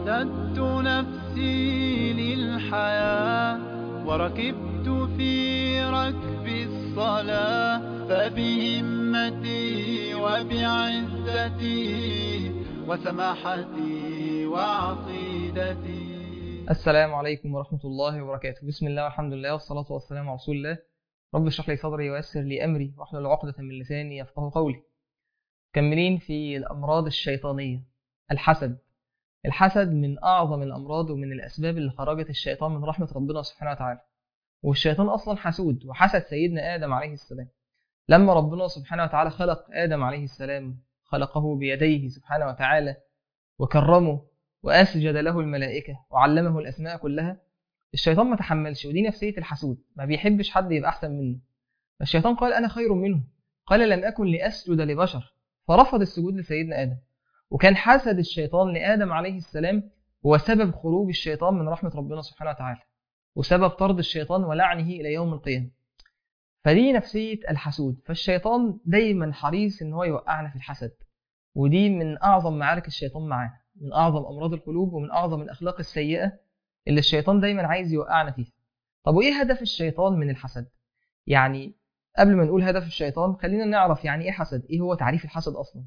أعددت نفسي للحياة وركبت في ركب الصلاة فبهمتي وبعزتي وسماحتي وعقيدتي السلام عليكم ورحمة الله وبركاته بسم الله والحمد لله والصلاة والسلام على رسول الله رب اشرح لي صدري ويسر لي أمري واحلل عقدة من لساني يفقه قولي كملين في الأمراض الشيطانية الحسد الحسد من أعظم الأمراض ومن الأسباب اللي خرجت الشيطان من رحمة ربنا سبحانه وتعالى والشيطان أصلا حسود وحسد سيدنا آدم عليه السلام لما ربنا سبحانه وتعالى خلق آدم عليه السلام خلقه بيديه سبحانه وتعالى وكرمه وأسجد له الملائكة وعلمه الأسماء كلها الشيطان ما تحملش ودي نفسية الحسود ما بيحبش حد يبقى أحسن منه الشيطان قال أنا خير منه قال لم أكن لأسجد لبشر فرفض السجود لسيدنا آدم وكان حسد الشيطان لآدم عليه السلام هو سبب خروج الشيطان من رحمة ربنا سبحانه وتعالى وسبب طرد الشيطان ولعنه إلى يوم القيامة فدي نفسية الحسود فالشيطان دايما حريص إن هو يوقعنا في الحسد ودي من أعظم معارك الشيطان معانا من أعظم أمراض القلوب ومن أعظم الأخلاق السيئة اللي الشيطان دايما عايز يوقعنا فيها طب وإيه هدف الشيطان من الحسد؟ يعني قبل ما نقول هدف الشيطان خلينا نعرف يعني إيه حسد؟ إيه هو تعريف الحسد أصلا؟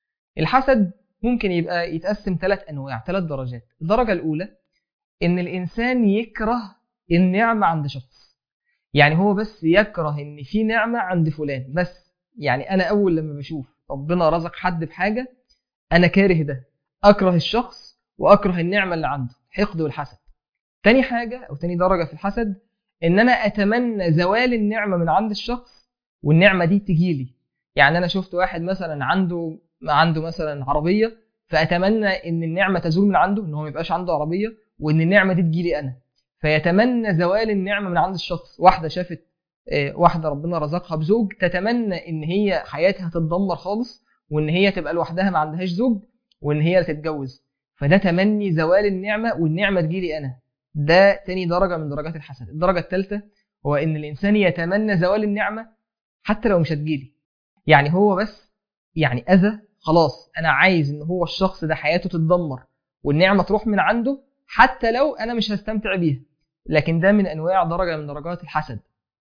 الحسد ممكن يبقى يتقسم ثلاث أنواع ثلاث درجات الدرجة الأولى إن الإنسان يكره النعمة عند شخص يعني هو بس يكره إن في نعمة عند فلان بس يعني أنا أول لما بشوف ربنا رزق حد بحاجة أنا كاره ده أكره الشخص وأكره النعمة اللي عنده حقد والحسد تاني حاجة أو تاني درجة في الحسد إن أنا أتمنى زوال النعمة من عند الشخص والنعمة دي تجيلي يعني أنا شفت واحد مثلا عنده عنده مثلا عربية فأتمنى إن النعمة تزول من عنده إن هو ما يبقاش عنده عربية وإن النعمة دي تجيلي أنا فيتمنى زوال النعمة من عند الشخص واحدة شافت واحدة ربنا رزقها بزوج تتمنى إن هي حياتها تتدمر خالص وإن هي تبقى لوحدها ما عندهاش زوج وإن هي تتجوز فده تمني زوال النعمة والنعمة تجيلي أنا ده تاني درجة من درجات الحسد الدرجة الثالثة هو إن الإنسان يتمنى زوال النعمة حتى لو مش هتجيلي يعني هو بس يعني أذى خلاص أنا عايز إن هو الشخص ده حياته تتدمر والنعمة تروح من عنده حتى لو أنا مش هستمتع بيها لكن ده من أنواع درجة من درجات الحسد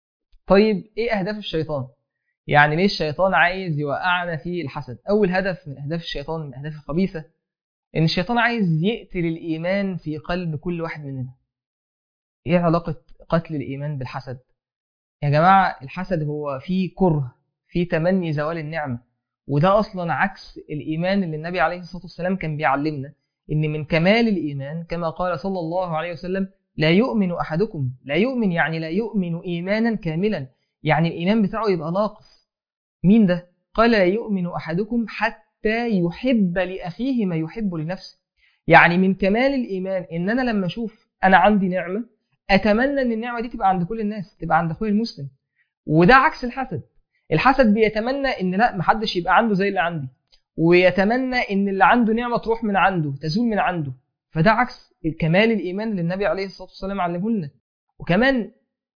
طيب إيه أهداف الشيطان؟ يعني ليه الشيطان عايز يوقعنا في الحسد؟ أول هدف من أهداف الشيطان من الأهداف الخبيثة إن الشيطان عايز يقتل الإيمان في قلب كل واحد مننا. إيه علاقة قتل الإيمان بالحسد؟ يا جماعة الحسد هو فيه كره، فيه تمني زوال النعمة، وده أصلا عكس الإيمان اللي النبي عليه الصلاة والسلام كان بيعلمنا إن من كمال الإيمان كما قال صلى الله عليه وسلم لا يؤمن أحدكم، لا يؤمن يعني لا يؤمن إيمانا كاملا، يعني الإيمان بتاعه يبقى ناقص. مين ده؟ قال لا يؤمن أحدكم حتى يحب لأخيه ما يحب لنفسه يعني من كمال الإيمان إن أنا لما أشوف أنا عندي نعمة أتمنى إن النعمة دي تبقى عند كل الناس تبقى عند أخويا المسلم وده عكس الحسد الحسد بيتمنى إن لا محدش يبقى عنده زي اللي عندي ويتمنى إن اللي عنده نعمة تروح من عنده تزول من عنده فده عكس كمال الإيمان اللي النبي عليه الصلاة والسلام علمه لنا وكمان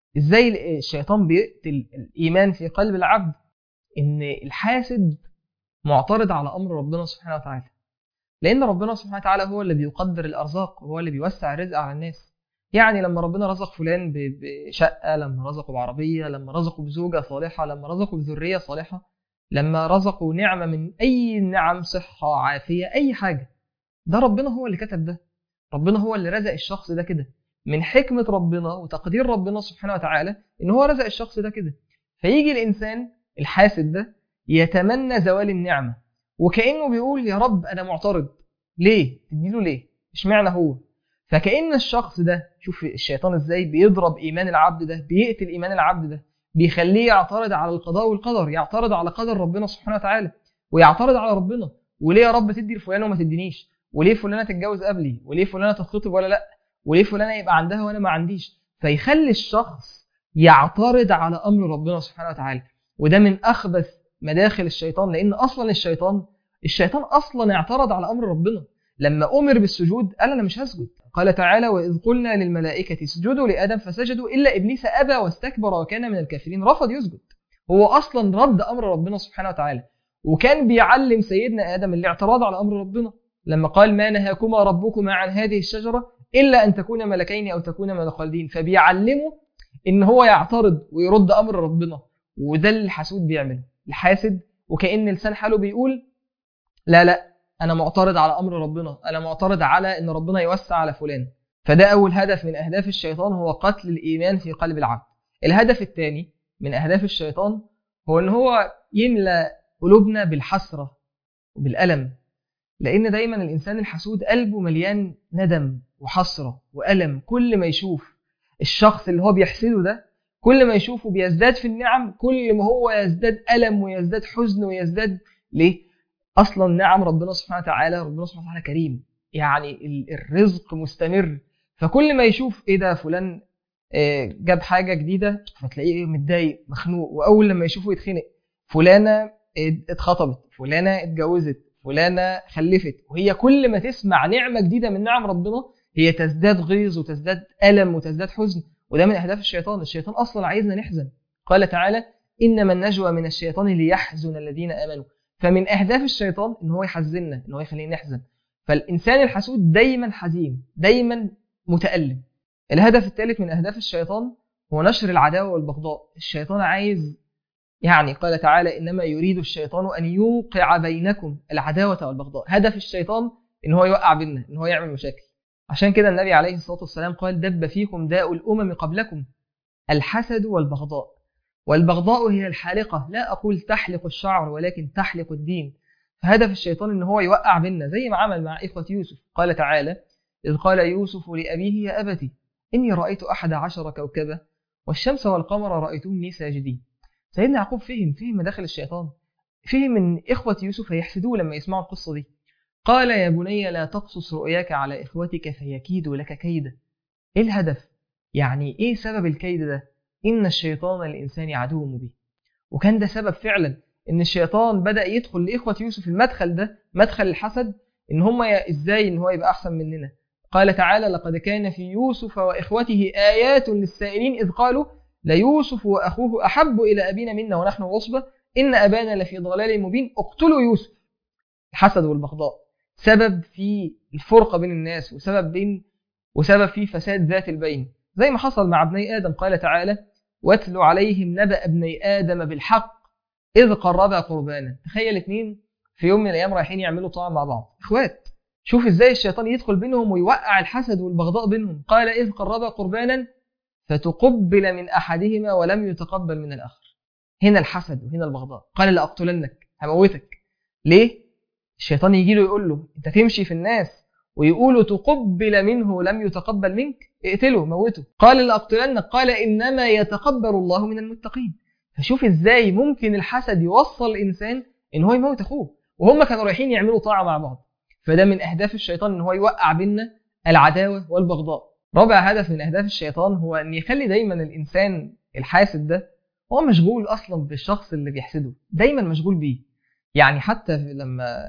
إزاي الشيطان بيقتل الإيمان في قلب العبد ان الحاسد معترض على امر ربنا سبحانه وتعالى لان ربنا سبحانه وتعالى هو اللي بيقدر الارزاق وهو اللي بيوسع الرزق على الناس يعني لما ربنا رزق فلان بشقه لما رزقه بعربيه لما رزقه بزوجه صالحه لما رزقه بذريه صالحه لما رزقه نعمه من اي نعم صحه عافيه اي حاجه ده ربنا هو اللي كتب ده ربنا هو اللي رزق الشخص ده كده من حكمه ربنا وتقدير ربنا سبحانه وتعالى ان هو رزق الشخص ده كده فيجي الانسان الحاسد ده يتمنى زوال النعمة وكأنه بيقول يا رب أنا معترض ليه؟ تديله ليه؟ اشمعنى هو؟ فكأن الشخص ده شوف الشيطان ازاي بيضرب إيمان العبد ده بيقتل إيمان العبد ده بيخليه يعترض على القضاء والقدر يعترض على قدر ربنا سبحانه وتعالى ويعترض على ربنا وليه يا رب تدي لفلانة وما تدينيش وليه فلانة تتجوز قبلي وليه فلانة تتخطب ولا لا وليه فلانة يبقى عندها وأنا ما عنديش فيخلي الشخص يعترض على أمر ربنا سبحانه وتعالى وده من اخبث مداخل الشيطان لان اصلا الشيطان الشيطان اصلا اعترض على امر ربنا لما امر بالسجود قال انا مش هسجد قال تعالى واذ قلنا للملائكه اسجدوا لادم فسجدوا الا ابليس ابى واستكبر وكان من الكافرين رفض يسجد هو اصلا رد امر ربنا سبحانه وتعالى وكان بيعلم سيدنا ادم الاعتراض على امر ربنا لما قال ما نهاكما ربكما عن هذه الشجرة إلا أن تكونا ملكين أو تكونا من الخالدين فبيعلمه إن هو يعترض ويرد أمر ربنا وده اللي الحسود بيعمله الحاسد وكأن لسان حاله بيقول لا لا أنا معترض على أمر ربنا أنا معترض على إن ربنا يوسع على فلان فده أول هدف من أهداف الشيطان هو قتل الإيمان في قلب العبد الهدف الثاني من أهداف الشيطان هو إن هو يملى قلوبنا بالحسرة وبالألم لأن دايما الإنسان الحسود قلبه مليان ندم وحسرة وألم كل ما يشوف الشخص اللي هو بيحسده ده كل ما يشوفه بيزداد في النعم كل ما هو يزداد ألم ويزداد حزن ويزداد ليه؟ أصلا نعم ربنا سبحانه وتعالى ربنا سبحانه وتعالى كريم يعني ال- الرزق مستمر فكل ما يشوف ايه ده فلان آه، جاب حاجة جديدة فتلاقيه متضايق مخنوق وأول لما يشوفه يتخنق فلانة ات- اتخطبت فلانة اتجوزت فلانة خلفت وهي كل ما تسمع نعمة جديدة من نعم ربنا هي تزداد غيظ وتزداد ألم وتزداد حزن وده من أهداف الشيطان الشيطان أصلا عايزنا نحزن قال تعالى إنما النجوى من الشيطان ليحزن الذين آمنوا فمن أهداف الشيطان إن هو يحزننا إن هو يخلينا نحزن فالإنسان الحسود دايما حزين دايما متألم الهدف الثالث من أهداف الشيطان هو نشر العداوة والبغضاء الشيطان عايز يعني قال تعالى إنما يريد الشيطان أن يوقع بينكم العداوة والبغضاء هدف الشيطان إن هو يوقع بيننا إن هو يعمل مشاكل عشان كده النبي عليه الصلاة والسلام قال دب فيكم داء الأمم قبلكم الحسد والبغضاء والبغضاء هي الحالقة لا أقول تحلق الشعر ولكن تحلق الدين فهدف الشيطان إن هو يوقع بيننا زي ما عمل مع إخوة يوسف قال تعالى إذ قال يوسف لأبيه يا أبتي إني رأيت أحد عشر كوكبا والشمس والقمر رأيتهم لي ساجدين سيدنا يعقوب فهم فهم مداخل الشيطان فهم ان إخوة يوسف هيحسدوه لما يسمعوا القصة دي قال يا بني لا تقصص رؤياك على إخوتك فيكيدوا لك كيدا إيه الهدف؟ يعني إيه سبب الكيد ده؟ إن الشيطان للإنسان عدو مبين وكان ده سبب فعلا إن الشيطان بدأ يدخل لإخوة يوسف المدخل ده مدخل الحسد إن هم ي- إزاي إن هو يبقى أحسن مننا قال تعالى لقد كان في يوسف وإخوته آيات للسائلين إذ قالوا ليوسف وأخوه أحب إلى أبينا منا ونحن عصبة إن أبانا لفي ضلال مبين اقتلوا يوسف الحسد والبغضاء سبب في الفرقة بين الناس وسبب بين وسبب في فساد ذات البين زي ما حصل مع ابني آدم قال تعالى واتل عليهم نبأ ابني آدم بالحق إذ قربا قربانا تخيل اتنين في يوم من الأيام رايحين يعملوا طعام مع بعض إخوات شوف إزاي الشيطان يدخل بينهم ويوقع الحسد والبغضاء بينهم قال إذ قربا قربانا فتقبل من أحدهما ولم يتقبل من الآخر هنا الحسد وهنا البغضاء قال لأقتلنك هموتك ليه؟ الشيطان يجي له يقول له أنت تمشي في الناس ويقولوا تقبل منه لم يتقبل منك اقتله موته قال لأقتلنك قال إنما يتقبل الله من المتقين فشوف إزاي ممكن الحسد يوصل الإنسان إن هو يموت أخوه وهم كانوا رايحين يعملوا طاعة مع بعض فده من أهداف الشيطان إن هو يوقع بيننا العداوة والبغضاء رابع هدف من أهداف الشيطان هو أن يخلي دايما الإنسان الحاسد ده هو مشغول أصلا بالشخص اللي بيحسده دايما مشغول بيه يعني حتى لما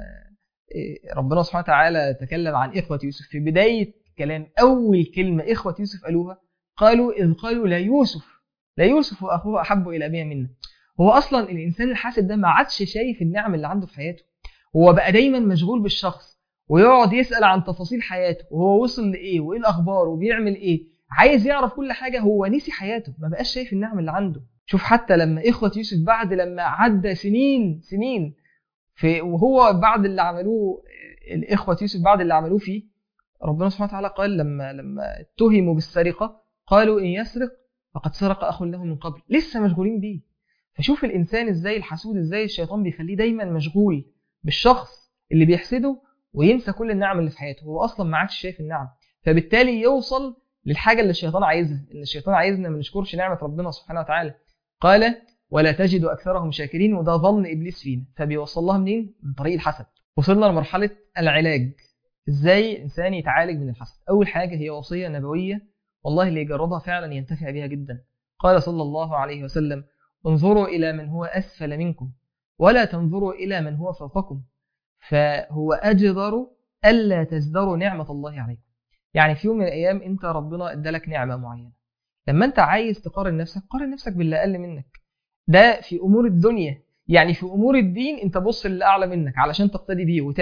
ربنا سبحانه وتعالى تكلم عن إخوة يوسف في بداية كلام أول كلمة إخوة يوسف قالوها قالوا إذ قالوا لا يوسف لا يوسف وأخوه أحب إلى أبينا منا هو أصلا الإنسان الحاسد ده ما عادش شايف النعم اللي عنده في حياته هو بقى دايما مشغول بالشخص ويقعد يسأل عن تفاصيل حياته وهو وصل لإيه وإيه الأخبار وبيعمل إيه عايز يعرف كل حاجة هو نسي حياته ما بقاش شايف النعم اللي عنده شوف حتى لما إخوة يوسف بعد لما عدى سنين سنين في وهو بعد اللي عملوه الإخوة يوسف بعد اللي عملوه فيه ربنا سبحانه وتعالى قال لما لما اتهموا بالسرقة قالوا إن يسرق فقد سرق أخ له من قبل لسه مشغولين بيه فشوف الإنسان إزاي الحسود إزاي الشيطان بيخليه دايما مشغول بالشخص اللي بيحسده وينسى كل النعم اللي في حياته هو أصلا ما عادش شايف النعم فبالتالي يوصل للحاجة اللي الشيطان عايزها إن الشيطان عايزنا ما نشكرش نعمة ربنا سبحانه وتعالى قال ولا تجد أكثرهم شاكرين وده ظن إبليس فينا فبيوصل لها منين؟ من طريق الحسد وصلنا لمرحلة العلاج إزاي الإنسان يتعالج من الحسد أول حاجة هي وصية نبوية والله اللي يجربها فعلا ينتفع بها جدا قال صلى الله عليه وسلم انظروا إلى من هو أسفل منكم ولا تنظروا إلى من هو فوقكم فهو أجدر ألا تزدروا نعمة الله عليكم يعني في يوم من الأيام أنت ربنا ادالك نعمة معينة لما أنت عايز تقارن نفسك قارن نفسك باللي أقل منك ده في أمور الدنيا يعني في أمور الدين أنت بص للي أعلى منك علشان تقتدي بيه وتعلى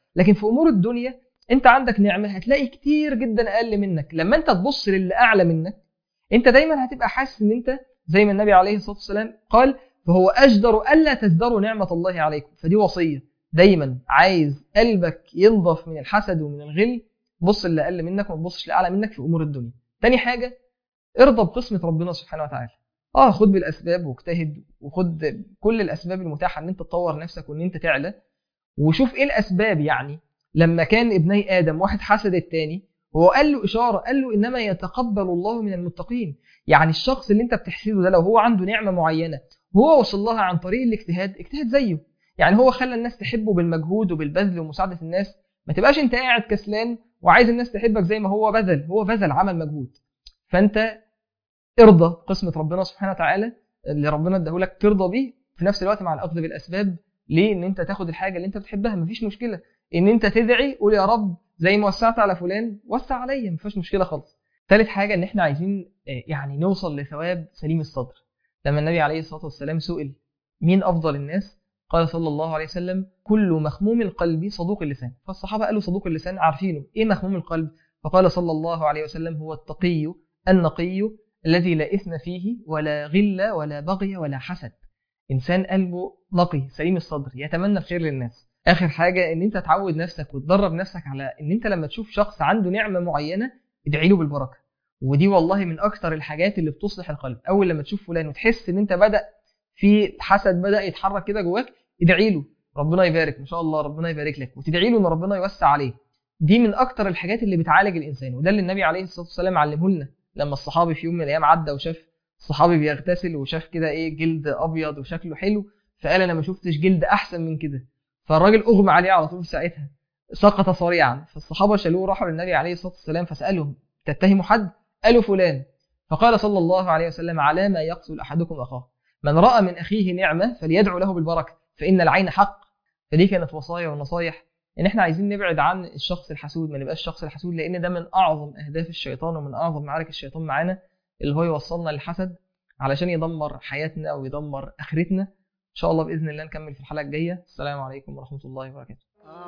لكن في امور الدنيا انت عندك نعمه هتلاقي كتير جدا اقل منك لما انت تبص للي اعلى منك انت دايما هتبقى حاسس ان انت زي ما النبي عليه الصلاه والسلام قال فهو اجدر الا تزدروا نعمه الله عليكم فدي وصيه دايما عايز قلبك ينضف من الحسد ومن الغل بص اللي اقل منك وما تبصش لاعلى منك في امور الدنيا تاني حاجه ارضى بقسمه ربنا سبحانه وتعالى اه خد بالاسباب واجتهد وخد كل الاسباب المتاحه ان انت تطور نفسك وان انت تعلى وشوف ايه الاسباب يعني لما كان ابني ادم واحد حسد التاني هو قال له اشاره قال له انما يتقبل الله من المتقين يعني الشخص اللي انت بتحسده ده لو هو عنده نعمه معينه وهو وصل لها عن طريق الاجتهاد اجتهد زيه يعني هو خلى الناس تحبه بالمجهود وبالبذل ومساعده الناس ما تبقاش انت قاعد كسلان وعايز الناس تحبك زي ما هو بذل هو بذل عمل مجهود فانت ارضى قسمه ربنا سبحانه وتعالى اللي ربنا اداهولك ترضى بيه في نفس الوقت مع الاخذ بالاسباب ليه ان انت تاخد الحاجه اللي انت بتحبها مفيش مشكله ان انت تدعي قول يا رب زي ما وسعت على فلان وسع عليا مفيش مشكله خالص ثالث حاجه ان احنا عايزين يعني نوصل لثواب سليم الصدر لما النبي عليه الصلاه والسلام سئل مين افضل الناس قال صلى الله عليه وسلم كل مخموم القلب صدوق اللسان فالصحابه قالوا صدوق اللسان عارفينه ايه مخموم القلب فقال صلى الله عليه وسلم هو التقي النقي الذي لا اثم فيه ولا غل ولا بغي ولا حسد انسان قلبه نقي سليم الصدر يتمنى الخير للناس اخر حاجه ان انت تعود نفسك وتدرب نفسك على ان انت لما تشوف شخص عنده نعمه معينه ادعي له بالبركه ودي والله من اكتر الحاجات اللي بتصلح القلب اول لما تشوف فلان وتحس ان انت بدا في حسد بدا يتحرك كده جواك ادعي له ربنا يبارك ما شاء الله ربنا يبارك لك وتدعي له ان ربنا يوسع عليه دي من اكتر الحاجات اللي بتعالج الانسان وده اللي النبي عليه الصلاه والسلام علمه لنا لما الصحابي في يوم من الايام عدى وشاف الصحابي بيغتسل وشاف كده ايه جلد ابيض وشكله حلو فقال انا ما شفتش جلد احسن من كده فالراجل اغمى عليه على طول في ساعتها سقط صريعا فالصحابه شالوه راحوا للنبي عليه الصلاه والسلام فسالهم تتهموا حد قالوا فلان فقال صلى الله عليه وسلم على ما يقتل احدكم اخاه من راى من اخيه نعمه فليدعو له بالبركه فان العين حق فدي كانت وصايا ونصايح ان احنا عايزين نبعد عن الشخص الحسود ما نبقاش الشخص الحسود لان ده من اعظم اهداف الشيطان ومن اعظم معارك الشيطان معانا اللي هو يوصلنا للحسد علشان يدمر حياتنا ويدمر اخرتنا ان شاء الله باذن الله نكمل في الحلقه الجايه السلام عليكم ورحمه الله وبركاته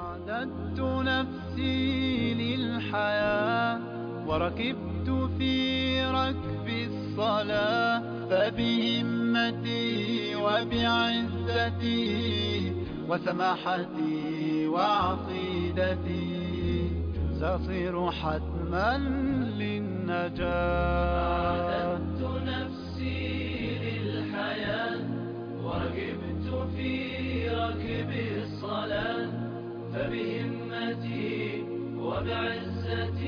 أعددت نفسي للحياة وركبت في ركب الصلاة فبهمتي وبعزتي وسماحتي وعقيدتي سأصير حتما للنجاة أعددت نفسي للحياة وركبت في ركب الصلاة فبهمتي وبعزتي